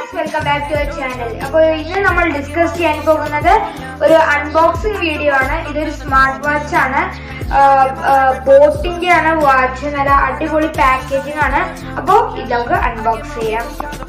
guys welcome back to our channel അപ്പോൾ ഇന്ന് നമ്മൾ ഡിസ്കസ് ചെയ്യാൻ പോകുന്നത് ഒരു അൺബോക്സിംഗ് വീഡിയോ ആണ് ഇതൊരു സ്മാർട്ട് വാച്ച് ആണ് ബോട്ടിന്റെ ആണ് വാച്ച് നല്ല അടിപൊളി പാക്കേജിംഗ് ആണ് അപ്പോൾ ഇത് നമുക്ക് അൺബോക്സ് ചെയ്യാം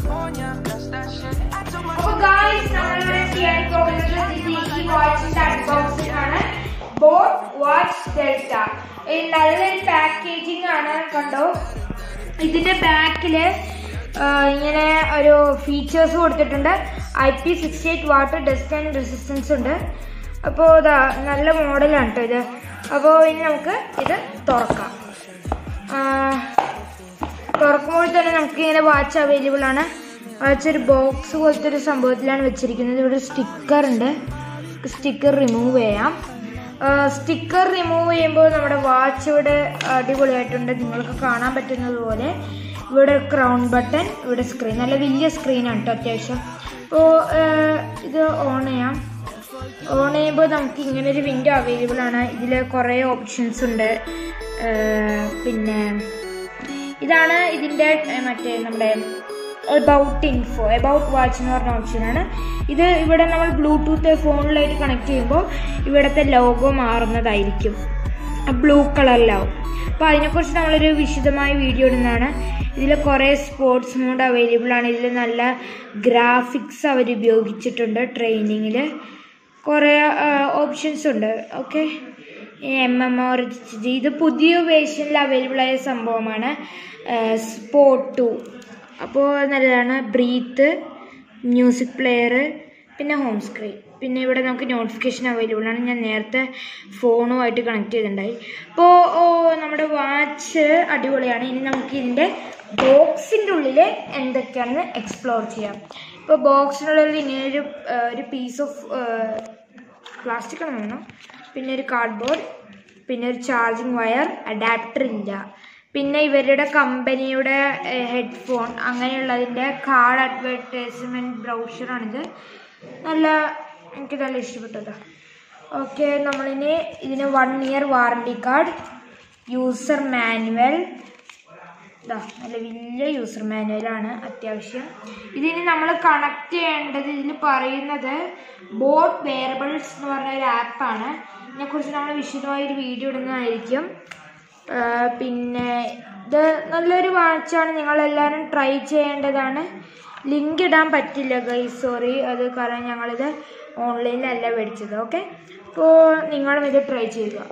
അപ്പോൾ ഗായ്സ് നമ്മളിവിടെ ചെയ്യാൻ പോകുന്നത് ഇത് ഈ വാച്ചിന്റെ അൺബോക്സിംഗ് ആണ് ബോട്ട് വാച്ച് ഡെൽറ്റ നല്ലൊരു പാക്കേജിംഗ് ആണ് കണ്ടോ ഇതിന്റെ ബാക്കില് ഇങ്ങനെ ഒരു ഫീച്ചേഴ്സ് കൊടുത്തിട്ടുണ്ട് I P sixty eight water dust and resistance ഉണ്ട് അപ്പോൾ ഇതാ നല്ല മോഡലാണ് കേട്ടോ ഇത് അപ്പോൾ ഇനി നമുക്ക് ഇത് തുറക്കാം ആ, തുറക്കുമ്പോൾ തന്നെ നമുക്ക് ഇങ്ങനെ വാച്ച് അവൈലബിൾ ആണ് വാച്ച് ഒരു ബോക്സ് പോലത്തെ ഒരു സംഭവത്തിലാണ് വെച്ചിരിക്കുന്നത് ഇവിടെ സ്റ്റിക്കർ ഉണ്ട് സ്റ്റിക്കർ റിമൂവ് ചെയ്യാം സ്റ്റിക്കർ റിമൂവ് ചെയ്യുമ്പോൾ നമ്മുടെ വാച്ച് ഇവിടെ അടിപൊളിയായിട്ടുണ്ട് നിങ്ങൾക്ക് കാണാൻ പറ്റുന്നത് പോലെ ഇവിടെ ക്രൗൺ ബട്ടൺ ഇവിടെ സ്ക്രീൻ നല്ല വലിയ സ്ക്രീനാണ് കേട്ടോ അത്യാവശ്യം അപ്പോൾ ഇത് ഓൺ ചെയ്യാം ഓൺ ചെയ്യുമ്പോൾ നമുക്ക് ഇങ്ങനെ ഒരു വിൻഡോ അവൈലബിൾ ആണ് ഇതിൽ കുറേ ഓപ്ഷൻസ് ഉണ്ട് ഏർ പിന്നെ ഇതാണ് ഇതിൻ്റെ ഏർ മറ്റേ നമ്മുടെ എബൌട്ട് ഇൻഫോ എബൌട്ട് വാച്ച് എന്ന് പറഞ്ഞ ഓപ്ഷനാണ് ഇത് ഇവിടെ നമ്മൾ ബ്ലൂടൂത്ത് ഫോണിലായിട്ട് കണക്ട് ചെയ്യുമ്പോൾ ഇവിടുത്തെ ലോഗോ മാറുന്നതായിരിക്കും ബ്ലൂ കളറിലാവും അപ്പോൾ അതിനെക്കുറിച്ച് നമ്മളൊരു വിശദമായ വീഡിയോ ഇടുന്നതാണ് ഇതിൽ കുറേ സ്പോർട്സ് മോഡ് അവൈലബിൾ ആണ് ഇതിൽ നല്ല ഗ്രാഫിക്സ് അവർ ഉപയോഗിച്ചിട്ടുണ്ട് ട്രെയിനിങ്ങിൽ കുറേ ഓപ്ഷൻസ് ഉണ്ട് ഓക്കെ എം എം ഒ ഇത് പുതിയ വേർഷനിൽ അവൈലബിൾ ആയ സംഭവമാണ് സ്പോർട്ട് ടു അപ്പോൾ നല്ലതാണ് ബ്രീത്ത് മ്യൂസിക് പ്ലെയർ പിന്നെ ഹോം സ്ക്രീൻ പിന്നെ ഇവിടെ നമുക്ക് നോട്ടിഫിക്കേഷൻ അവൈലബിൾ ആണ് ഞാൻ നേരത്തെ ഫോണുമായിട്ട് കണക്ട് ചെയ്തിട്ടുണ്ടായി അപ്പോൾ ഓ, നമ്മുടെ വാച്ച് അടിപൊളിയാണ് ഇനി നമുക്ക് ഇതിൻ്റെ ബോക്സിൻ്റെ ഉള്ളിൽ എന്തൊക്കെയാണെന്ന് എക്സ്പ്ലോർ ചെയ്യാം ഇപ്പോൾ ബോക്സിനുള്ളിൽ ഇങ്ങനെ ഒരു ആ, ഒരു പീസ് ഓഫ് പ്ലാസ്റ്റിക് ആണ് വേണം പിന്നെ ഒരു കാർഡ്ബോർഡ് പിന്നെ ഒരു ചാർജിങ് വയർ അഡാപ്റ്റർ ഇല്ല പിന്നെ ഇവരുടെ കമ്പനിയുടെ ഹെഡ്ഫോൺ അങ്ങനെയുള്ളതിൻ്റെ കാർഡ് അഡ്വർടൈസ്മെൻറ്റ് ബ്രൗഷറാണിത് നല്ല എനിക്ക് നല്ല ഇഷ്ടപ്പെട്ടതാ ഓക്കെ നമ്മളിനി ഇതിന് one year warranty card user manual ഇതാ നല്ല വലിയ യൂസർ മാനുവലാണ് അത്യാവശ്യം ഇതിന് നമ്മൾ കണക്ട് ചെയ്യേണ്ടത് ഇതിൽ പറയുന്നത് ബോട്ട് വെയറബിൾസ് എന്ന് പറഞ്ഞ ഒരു ആപ്പാണ് ഇതിനെക്കുറിച്ച് നമ്മൾ വിശദമായ ഒരു വീഡിയോ ഇടുന്നതായിരിക്കും ആ, പിന്നെ ഇത് നല്ലൊരു വാച്ചാണ് നിങ്ങളെല്ലാവരും ട്രൈ ചെയ്യേണ്ടതാണ് ലിങ്ക് ഇടാൻ പറ്റില്ല ഗൈ സോറി അത് കാരണം ഞങ്ങളിത് ഓൺലൈനിലല്ല മേടിച്ചത് ഓക്കെ അപ്പോൾ നിങ്ങളും ഇത് ട്രൈ ചെയ്യുക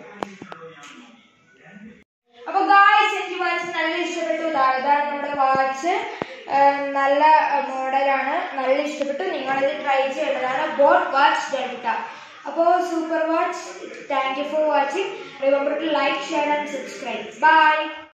അപ്പൊ ഗായ്സ് എനിക്ക് വാച്ച് നല്ല ഇഷ്ടപ്പെട്ടു ഇതാ ഇതാണ് നമ്മുടെ വാച്ച് നല്ല മോഡലാണ് നല്ല ഇഷ്ടപ്പെട്ടു നിങ്ങളിത് ട്രൈ ചെയ്യേണ്ടതാണ് ബോട്ട് വാച്ച് ഡെൽറ്റ അപ്പോൾ super watch thank you for watching remember to like share and subscribe by